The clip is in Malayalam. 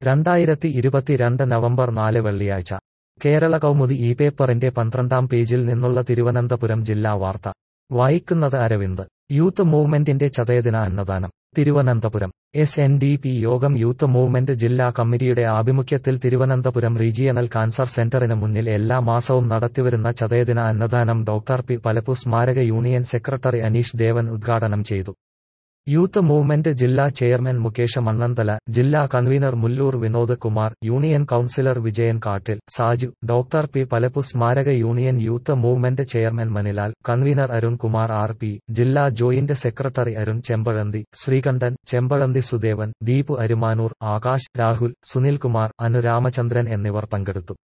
രണ്ടായിരത്തി ഇരുപത്തിരണ്ട് നവംബർ നാല് വെള്ളിയാഴ്ച കേരള കൗമുദി ഈ പേപ്പറിന്റെ പന്ത്രണ്ടാം പേജിൽ നിന്നുള്ള തിരുവനന്തപുരം ജില്ലാ വാർത്ത വായിക്കുന്നത് അരവിന്ദ് യൂത്ത് മൂവ്മെന്റിന്റെ ചതയദിന അന്നദാനം Thiruvananthapuram S N D P Yogam youth movement ജില്ലാ കമ്മിറ്റിയുടെ ആഭിമുഖ്യത്തിൽ തിരുവനന്തപുരം റീജിയണൽ കാൻസർ സെന്ററിന് മുന്നിൽ എല്ലാ മാസവും നടത്തിവരുന്ന ചതയദിന അന്നദാനം ഡോക്ടർ പി പലപ്പു സ്മാരക യൂണിയൻ സെക്രട്ടറി അനീഷ് ദേവൻ ഉദ്ഘാടനം ചെയ്തു യൂത്ത് മൂവ്മെന്റ് ജില്ലാ ചെയർമാൻ മുകേഷ് മണ്ണന്തല ജില്ലാ convener Mullur Vinod Kumar union councillor Vijayan Kattil Saju doctor P Palpu സ്മാരക union youth movement chairman Manilal convener Arun Kumar R P ജില്ലാ ജോയിന്റ് സെക്രട്ടറി അരുൺ ചെമ്പഴന്തി ശ്രീകണ്ഠൻ ചെമ്പഴന്തി സുദേവൻ ദീപു അരുമാനൂർ ആകാശ് രാഹുൽ സുനിൽകുമാർ അനുരാമചന്ദ്രൻ എന്നിവർ പങ്കെടുത്തു